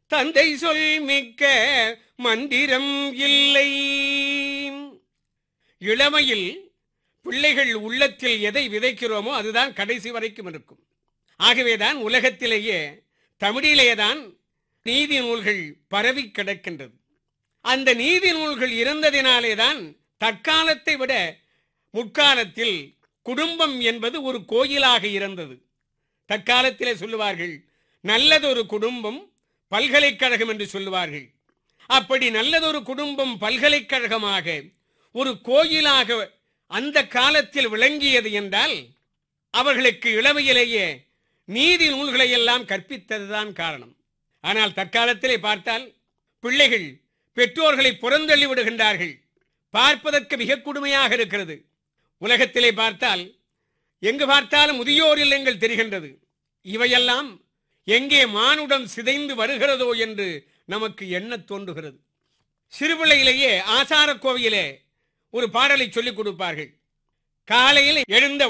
தந்தை சொல் மிக்க மந்திரம் இல்லை இளமையில் பிள்ளைகள் உள்ளத்தில் எதை விதைக்கிறோமோ அதுதான் கடைசி வரைக்கும் இருக்கும் ஆகவேதான் உலகத்திலேயே தமிழிலேதான் நீதி நூல்கள் பரவி கிடக்கின்றது அந்த நீதி நூல்கள் இருந்ததினாலேதான் தற்காலத்தை விட முற்காலத்தில் குடும்பம் என்பது ஒரு கோயிலாக இருந்தது தற்காலத்திலே சொல்லுவார்கள் நல்லதொரு குடும்பம் பல்கலைக்கழகம் என்று சொல்லுவார்கள் அப்படி நல்லதொரு குடும்பம் பல்கலைக்கழகமாக ஒரு கோயிலாக அந்த காலத்தில் விளங்கியது என்றால் அவர்களுக்கு இளமையிலேயே நீதி நூல்களை எல்லாம் கற்பித்ததுதான் காரணம் ஆனால் தற்காலத்திலே பார்த்தால் பிள்ளைகள் பெற்றோர்களை புறந்தள்ளி விடுகின்றார்கள் பார்ப்பதற்கு மிக கொடுமையாக இருக்கிறது உலகத்திலே பார்த்தால் எங்கு பார்த்தாலும் முதியோர் இல்லங்கள் தெரிகின்றது இவையெல்லாம் எங்கே மானுடம் சிதைந்து வருகிறதோ என்று நமக்கு எண்ணத் தோன்றுகிறது சிறுபிள்ளையிலேயே ஆசார கோவிலே ஒரு பாடலை சொல்லிக் கொடுப்பார்கள் காலையில் எழுந்த